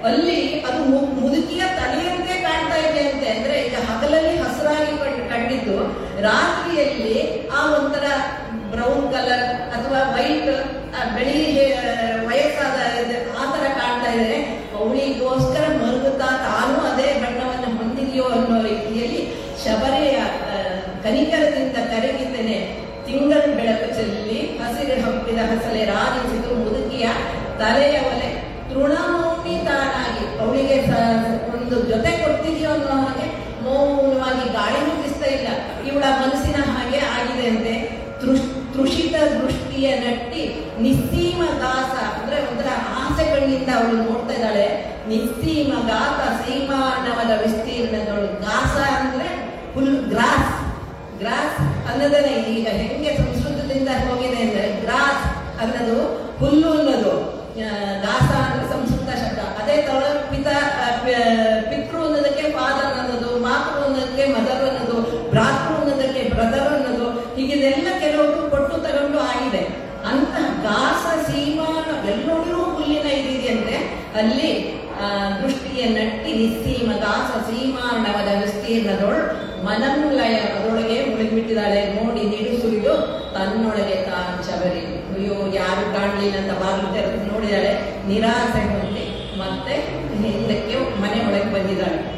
ಅಲ್ಲಿ ಅದು ಮು- ಮುದುಕಿಯ ತಲೆಯಂತೆ ಕಾಣ್ತಾ ಇದೆ ಅಂತೆ ಅಂದ್ರೆ ಈಗ ಹಗಲಲ್ಲಿ ಹಸಿರಾಗಿ ಕಂಡ್- ಕಂಡಿದ್ದು ರಾತ್ರಿಯಲ್ಲಿ ಆ ಒಂಥರ ಬ್ರೌನ್ ಕಲರ್ ಅಥವಾ ವೈಟ್ ಬಿಳಿ ಹೇ- ವಯಸ್ಸಾದ ಇದು- ಆ ತರ ಕಾಣ್ತಾ ಇದೆ ಅವಳಿಗೋಸ್ಕರ ಮರುಗುತ್ತಾ ತಾನು ಅದೇ ಬಣ್ಣವನ್ನು ಹೊಂದಿದೆಯೋ ಅನ್ನೋ ರೀತಿಯಲ್ಲಿ ಶಬರಿಯ ಆ, ಕನಿಕರದಿಂದ ಕರಗಿದ್ದೇನೆ ತಿಂಗಳು ಬೆಳಕು ಚೆಲ್ಲಿ ಹಸಿರು ಹಬ್ಬಿದ ಹಸಲೆ ರಾಜಿಸಿತು ಮುದುಕಿಯ ತಲೆಯ ಒಲೆ ತೃಣಮೌನಿ ತಾನಾಗಿ ಅವಳಿಗೆ ಸ- ಒಂದು ಜೊತೆ ಕೊಡ್ತಿದೆಯೋ ಅನ್ನೋ ಹಾಗೆ ಮೌನವಾಗಿ ಗಾಳಿನೂ ಬೀಸ್ತಾ ಇಲ್ಲ ಇವಳ ಮನಸ್ಸಿನ ಹಾಗೆ ಆಗಿದೆ ಅಂತೆ ತೃಷ್- ತೃಷಿತ ದೃಷ್ಟಿಯ ನಟ್ಟಿ ನಿಸ್ಸೀಮ ದಾಸ ಅಂದ್ರೆ ಒಂಥರ ಆಸೆ ಕಣ್ಣಿಂದ ಅವಳು ನೋಡ್ತಾ ಇದ್ದಾಳೆ ನಿಸ್ಸೀಮ ಗಾತ ಸೀಮಾನವದ ವಿಸ್ತೀರ್ಣದವಳು ಗಾಸ ಅಂದ್ರೆ ಹುಲ್ ಗ್ರಾಸ್ ಗ್ರಾಸ್ ಅನ್ನೋದನ್ನ ಈಗ ಹೆಂಗೆ ಸಂಸ್ಕೃತದಿಂದ ಹೋಗಿದೆ ಅಂದ್ರೆ ಗ್ರಾಸ್ ಅನ್ನೋದು ಹುಲ್ಲು ಅನ್ನೋದು ಆ, ದಾಸ ಅಂದ್ರೆ ಸಂಸ್ಕೃತ ಶಬ್ದ ಅದೇ ತರ ಪಿತ ಆ, ಪ- ಪಿತೃ ಅನ್ನೋದಕ್ಕೆ ಫಾದರ್ ಅನ್ನೋದು ಮಾತೃ ಅನ್ನೋದಕ್ಕೆ ಮದರ್ ಅನ್ನೋದು ಭ್ರಾತೃ ಅನ್ನೋದಕ್ಕೆ ಬ್ರದರ್ ಅನ್ನೋದು ಹೀಗಿದೆಲ್ಲ ಕೆಲವರು ಕೊಟ್ಟು ತಗೊಂಡು ಆಗಿದೆ ಅಂತ ಗಾಸ ಸೀಮಾನ ಎಲ್ಲೋಡಿಗೂ ಹುಲ್ಲಿನ ಇದಿದೆ ಅಂದ್ರೆ ಅಲ್ಲಿ ಆ, ದೃಷ್ಟಿಯ ನಟ್ಟಿ ನಿಸ್ಸೀಮ ದಾಸ ಸೀಮಾಂಡವದ ವಿಸ್ತೀರ್ಣದೊಳ್ ಮನಂಲಯ ಅದರೊಳಗೆ ಮುಳುಗಿಬಿಟ್ಟಿದ್ದಾಳೆ ನೋಡಿ ನಿಡು ಸುರಿದು ತನ್ನೊಳಗೆ ತಾನು ಶಬರಿ ಅಯ್ಯೋ ಯಾರು ಕಾಣಲಿಲ್ಲ ಅಂತ ಬಾಗಿಲು ತೆರೆದು ನೋಡಿದಾಳೆ ನಿರಾಸೆ ಹೊಂದಿ ಮತ್ತೆ ಹಿಂದಕ್ಕೆ ಮನೆ ಒಳಗೆ ಬಂದಿದ್ದಾಳೆ